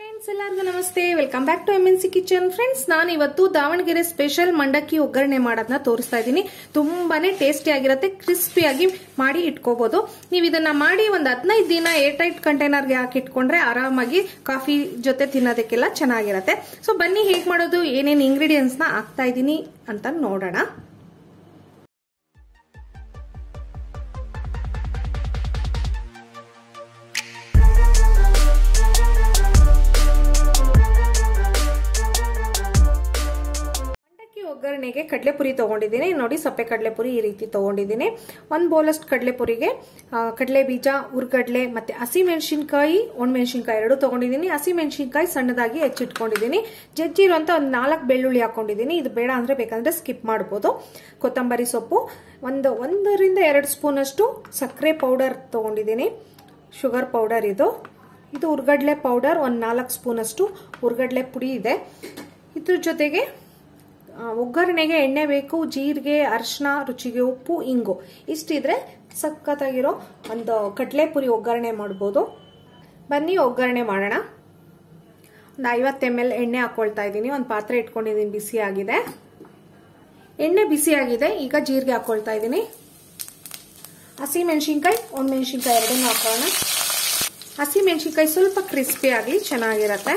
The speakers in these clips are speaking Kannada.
ಫ್ರೆಂಡ್ಸ್ ಎಲ್ಲರಿಗೂ ನಮಸ್ತೆ welcome back to M N C kitchen friends ನಾನು ಇವತ್ತು ದಾವಣಗೆರೆ ಸ್ಪೆಷಲ್ ಮಂಡಕ್ಕಿ ಒಗ್ಗರಣೆ ಮಾಡೋದನ್ನ ತೋರಿಸ್ತಾ ಇದ್ದೀನಿ ತುಂಬಾನೇ ಟೇಸ್ಟಿ ಆಗಿರುತ್ತೆ ಕ್ರಿಸ್ಪಿಯಾಗಿ ಮಾಡಿ ಇಟ್ಕೋಬಹುದು ನೀವು ಇದನ್ನ ಮಾಡಿ ಒಂದು ಹದಿನೈದು ದಿನ ಏರ್ ಟೈಟ್ ಕಂಟೈನರ್ಗೆ ಹಾಕಿ ಇಟ್ಕೊಂಡ್ರೆ ಆರಾಮಾಗಿ ಕಾಫಿ ಜೊತೆ ತಿನ್ನೋದಕ್ಕೆಲ್ಲ ಚೆನ್ನಾಗಿರುತ್ತೆ ಸೊ ಬನ್ನಿ ಹೇಗೆ ಮಾಡೋದು ಏನೇನು ಇಂಗ್ರೀಡಿಯೆಂಟ್ಸ್ ನ ಹಾಕ್ತಾ ಇದ್ದೀನಿ ಅಂತ ನೋಡೋಣ ಮಂಡಕ್ಕಿ ಒಗ್ಗರಣೆಗೆ ಕಡಲೆಪುರಿ ತಗೊಂಡಿದ್ದೀನಿ ನೋಡಿ ಸಪ್ಪೆ ಕಡಲೆಪುರಿ ಈ ರೀತಿ ತಗೊಂಡಿದ್ದೀನಿ ಒಂದು ಬೌಲಷ್ಟು ಕಡಲೆಪುರಿಗೆ ಕಡಲೆ ಬೀಜ ಉರ್ಗಡ್ಲೆ ಮತ್ತೆ ಹಸಿ ಮೆಣಸಿನ್ಕಾಯಿ ಒಣಮೆಣಸಿನ್ಕಾಯಿ ಎರಡು ತಗೊಂಡಿದ್ದೀನಿ ಹಸಿ ಮೆಣಸಿನ್ಕಾಯಿ ಸಣ್ಣದಾಗಿ ಹೆಚ್ಚಿಟ್ಕೊಂಡಿದ್ದೀನಿ ಜಜ್ಜಿರೋ ಅಂತ ಒಂದು ನಾಲ್ಕು ಬೆಳ್ಳುಳ್ಳಿ ಹಾಕೊಂಡಿದ್ದೀನಿ ಇದು ಬೇಡ ಅಂದ್ರೆ ಬೇಕಂದ್ರೆ ಸ್ಕಿಪ್ ಮಾಡ್ಬೋದು ಕೊತ್ತಂಬರಿ ಸೊಪ್ಪು ಒಂದು ಒಂದರಿಂದ ಎರಡು ಸ್ಪೂನ್ ಅಷ್ಟು ಸಕ್ಕರೆ ಪೌಡರ್ ತಗೊಂಡಿದ್ದೀನಿ ಶುಗರ್ ಪೌಡರ್ ಇದು ಇದು ಉರ್ಗಡ್ಲೆ ಪೌಡರ್ ಒಂದು ನಾಲ್ಕು ಸ್ಪೂನ್ ಅಷ್ಟು ಉರ್ಗಡ್ಲೆ ಪುಡಿ ಇದೆ ಇದ್ರ ಜೊತೆಗೆ ಒಗ್ಗರಣೆಗೆ ಎಣ್ಣೆ ಬೇಕು ಜೀರಿಗೆ ಅರಿಶಿನ ರುಚಿಗೆ ಉಪ್ಪು ಇಂಗು ಇಷ್ಟಿದ್ರೆ ಸಖತ್ತಾಗಿರೋ ಒಂದು ಕಡಲೆಪುರಿ ಒಗ್ಗರಣೆ ಮಾಡ್ಬೋದು ಬನ್ನಿ ಒಗ್ಗರಣೆ ಮಾಡೋಣ ಒಂದು ಐವತ್ತು ಎಮ್ ಎಲ್ ಎಣ್ಣೆ ಹಾಕೊಳ್ತಾ ಇದ್ದೀನಿ ಒಂದು ಪಾತ್ರೆ ಇಟ್ಕೊಂಡಿದ್ದೀನಿ ಬಿಸಿ ಆಗಿದೆ ಎಣ್ಣೆ ಬಿಸಿ ಆಗಿದೆ ಈಗ ಜೀರಿಗೆ ಹಾಕೊಳ್ತಾ ಇದ್ದೀನಿ ಹಸಿ ಮೆಣಸಿನ್ಕಾಯಿ ಒಣ ಮೆಣಸಿನ್ಕಾಯಿ ಎರಡನ್ನೂ ಹಾಕೋಣ ಹಸಿ ಮೆಣಸಿನ್ಕಾಯಿ ಸ್ವಲ್ಪ ಕ್ರಿಸ್ಪಿ ಆಗಲಿ ಚೆನ್ನಾಗಿರತ್ತೆ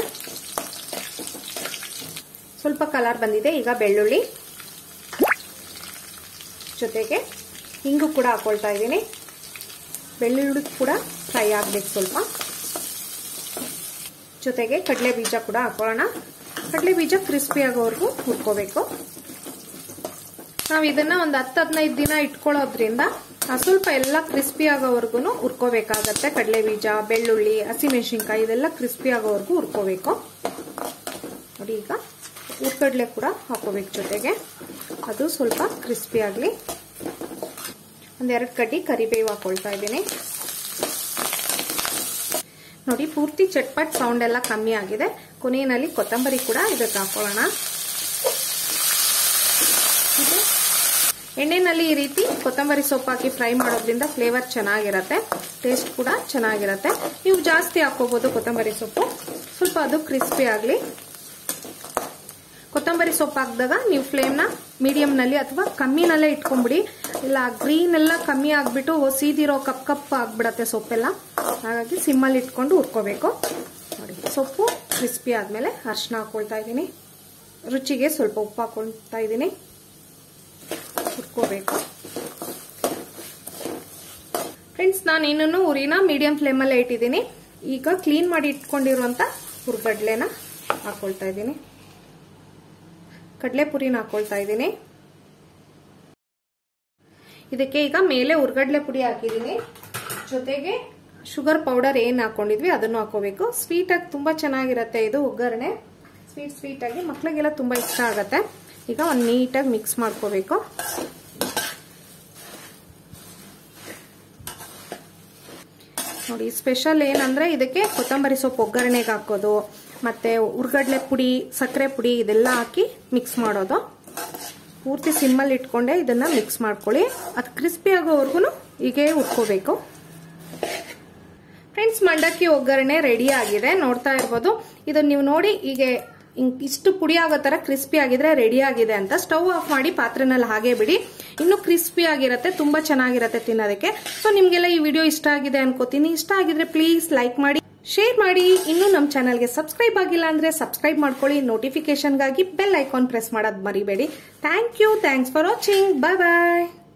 ಸ್ವಲ್ಪ ಕಲರ್ ಬಂದಿದೆ ಈಗ ಬೆಳ್ಳುಳ್ಳಿ ಜೊತೆಗೆ ಹಿಂಗು ಕೂಡ ಹಾಕೊಳ್ತಾ ಇದ್ದೀನಿ ಬೆಳ್ಳುಳ್ಳಿ ಕೂಡ ಫ್ರೈ ಆಗ್ಬೇಕು ಸ್ವಲ್ಪ ಜೊತೆಗೆ ಕಡಲೆ ಬೀಜ ಕೂಡ ಹಾಕೊಳ್ಳೋಣ ಕಡಲೆ ಬೀಜ ಕ್ರಿಸ್ಪಿ ಆಗೋವರೆಗೂ ಹುರ್ಕೋಬೇಕು ನಾವು ಇದನ್ನ ಒಂದು ಹತ್ತು ಹದಿನೈದು ದಿನ ಇಟ್ಕೊಳ್ಳೋದ್ರಿಂದ ಸ್ವಲ್ಪ ಎಲ್ಲ ಕ್ರಿಸ್ಪಿ ಆಗೋವರೆಗೂ ಹುರ್ಕೋಬೇಕಾಗತ್ತೆ ಕಡಲೆ ಬೀಜ ಬೆಳ್ಳುಳ್ಳಿ ಹಸಿಮೆಣಸಿನ್ಕಾಯಿ ಇದೆಲ್ಲ ಕ್ರಿಸ್ಪಿ ಆಗೋವರೆಗೂ ಹುರ್ಕೋಬೇಕು ನೋಡಿ ಈಗ ಉರ್ಗಡ್ಲೆ ಕೂಡ ಹಾಕೋಬೇಕು ಜೊತೆಗೆ ಅದು ಸ್ವಲ್ಪ ಕ್ರಿಸ್ಪಿ ಆಗಲಿ ಒಂದೆರಡು ಕಡ್ಡಿ ಕರಿಬೇವು ಹಾಕೊಳ್ತಾ ಇದ್ದೀನಿ ನೋಡಿ ಪೂರ್ತಿ ಚಟ್ಪಟ್ ಸೌಂಡ್ ಎಲ್ಲ ಕಮ್ಮಿ ಆಗಿದೆ ಕೊನೆಯಲ್ಲಿ ಕೊತ್ತಂಬರಿ ಕೂಡ ಇದಕ್ಕೆ ಹಾಕೊಳ್ಳೋಣ ಇದು ಎಣ್ಣೆನಲ್ಲಿ ಈ ರೀತಿ ಕೊತ್ತಂಬರಿ ಸೊಪ್ಪು ಹಾಕಿ ಫ್ರೈ ಮಾಡೋದ್ರಿಂದ ಫ್ಲೇವರ್ ಚೆನ್ನಾಗಿರತ್ತೆ ಟೇಸ್ಟ್ ಕೂಡ ಚೆನ್ನಾಗಿರತ್ತೆ ನೀವು ಜಾಸ್ತಿ ಹಾಕೋಬಹುದು ಕೊತ್ತಂಬರಿ ಸೊಪ್ಪು ಸ್ವಲ್ಪ ಅದು ಕ್ರಿಸ್ಪಿ ಆಗಲಿ ಕೊತ್ತಂಬರಿ ಸೊಪ್ಪು ಹಾಕಿದಾಗ ನೀವು ಫ್ಲೇಮ್ನ ಮೀಡಿಯಂನಲ್ಲಿ ಅಥವಾ ಕಮ್ಮಿನಲ್ಲೇ ಇಟ್ಕೊಂಡ್ಬಿಡಿ ಇಲ್ಲ ಗ್ರೀನ್ ಎಲ್ಲ ಕಮ್ಮಿ ಆಗ್ಬಿಟ್ಟು ಸೀದಿರೋ ಕಪ್ ಕಪ್ ಆಗ್ಬಿಡತ್ತೆ ಸೊಪ್ಪೆಲ್ಲ ಹಾಗಾಗಿ ಸಿಮ್ಮಲ್ಲಿ ಇಟ್ಕೊಂಡು ಹುರ್ಕೋಬೇಕು ನೋಡಿ ಸೊಪ್ಪು ಕ್ರಿಸ್ಪಿ ಆದಮೇಲೆ ಅರ್ಶಿನ ಹಾಕೊಳ್ತಾ ಇದ್ದೀನಿ ರುಚಿಗೆ ಸ್ವಲ್ಪ ಉಪ್ಪು ಹಾಕೊಳ್ತಾ ಇದ್ದೀನಿ ಹುರ್ಕೋಬೇಕು ಫ್ರೆಂಡ್ಸ್ ನಾನು ಇನ್ನೂ ಉರಿನ ಮೀಡಿಯಂ ಫ್ಲೇಮಲ್ಲೇ ಇಟ್ಟಿದ್ದೀನಿ ಈಗ ಕ್ಲೀನ್ ಮಾಡಿ ಇಟ್ಕೊಂಡಿರುವಂತ ಹುರ್ಗಡ್ಲೆನ ಹಾಕೊಳ್ತಾ ಇದ್ದೀನಿ ಕಡಲೆ ಪುರಿನ ಹಾಕೊಳ್ತಾ ಇದ್ದೀನಿ ಇದಕ್ಕೆ ಈಗ ಮೇಲೆ ಉರ್ಗಡ್ಲೆ ಪುಡಿ ಹಾಕಿದ್ದೀನಿ ಜೊತೆಗೆ ಶುಗರ್ ಪೌಡರ್ ಏನು ಹಾಕೊಂಡಿದ್ವಿ ಅದನ್ನು ಹಾಕೋಬೇಕು ಸ್ವೀಟಾಗಿ ತುಂಬ ಚೆನ್ನಾಗಿರುತ್ತೆ ಇದು ಒಗ್ಗರಣೆ ಸ್ವೀಟ್ ಸ್ವೀಟಾಗಿ ಮಕ್ಳಿಗೆಲ್ಲ ತುಂಬ ಇಷ್ಟ ಆಗುತ್ತೆ ಈಗ ಒಂದು ನೀಟಾಗಿ ಮಿಕ್ಸ್ ಮಾಡ್ಕೋಬೇಕು ನೋಡಿ ಸ್ಪೆಷಲ್ ಏನಂದ್ರೆ ಇದಕ್ಕೆ ಕೊತ್ತಂಬರಿ ಸೊಪ್ಪು ಒಗ್ಗರಣೆಗೆ ಹಾಕೋದು ಮತ್ತೆ ಉರ್ಗಡ್ಲೆ ಪುಡಿ ಸಕ್ಕರೆ ಪುಡಿ ಇದೆಲ್ಲ ಹಾಕಿ ಮಿಕ್ಸ್ ಮಾಡೋದು ಪೂರ್ತಿ ಸಿಮ್ಮಲ್ಲಿ ಇಟ್ಕೊಂಡೆ ಇದನ್ನ ಮಿಕ್ಸ್ ಮಾಡ್ಕೊಳ್ಳಿ ಅದು ಕ್ರಿಸ್ಪಿ ಆಗೋವರೆಗೂ ಹೀಗೆ ಉಟ್ಕೋಬೇಕು ಫ್ರೆಂಡ್ಸ್ ಮಂಡಕ್ಕಿ ಒಗ್ಗರಣೆ ರೆಡಿ ಆಗಿದೆ ನೋಡ್ತಾ ಇರ್ಬೋದು ಇದನ್ನ ನೀವು ನೋಡಿ ಹೀಗೆ ಇಷ್ಟು ಪುಡಿ ಆಗೋ ತರ ಕ್ರಿಸ್ಪಿ ಆಗಿದ್ರೆ ರೆಡಿ ಆಗಿದೆ ಅಂತ ಸ್ಟವ್ ಆಫ್ ಮಾಡಿ ಪಾತ್ರೆನಲ್ಲಿ ಹಾಗೆ ಬಿಡಿ ಇನ್ನು ಕ್ರಿಸ್ಪಿ ಆಗಿರುತ್ತೆ ತುಂಬಾ ಚೆನ್ನಾಗಿರುತ್ತೆ ತಿನ್ನೋದಕ್ಕೆ ಸೊ ನಿಮ್ಗೆಲ್ಲ ಈ ವಿಡಿಯೋ ಇಷ್ಟ ಆಗಿದೆ ಅನ್ಕೋತೀನಿ ಇಷ್ಟ ಆಗಿದ್ರೆ ಪ್ಲೀಸ್ ಲೈಕ್ ಮಾಡಿ ಶೇರ್ ಮಾಡಿ ಇನ್ನು ನಮ್ಮ ಚಾನಲ್ಗೆ ಸಬ್ಸ್ಕ್ರೈಬ್ ಆಗಿಲ್ಲ ಅಂದ್ರೆ ಸಬ್ಸ್ಕ್ರೈಬ್ ಮಾಡ್ಕೊಳ್ಳಿ ನೋಟಿಫಿಕೇಶನ್ಗಾಗಿ ಬೆಲ್ ಐಕಾನ್ ಪ್ರೆಸ್ ಮಾಡೋದು ಮರಿಬೇಡಿ thank you thanks for watching bye bye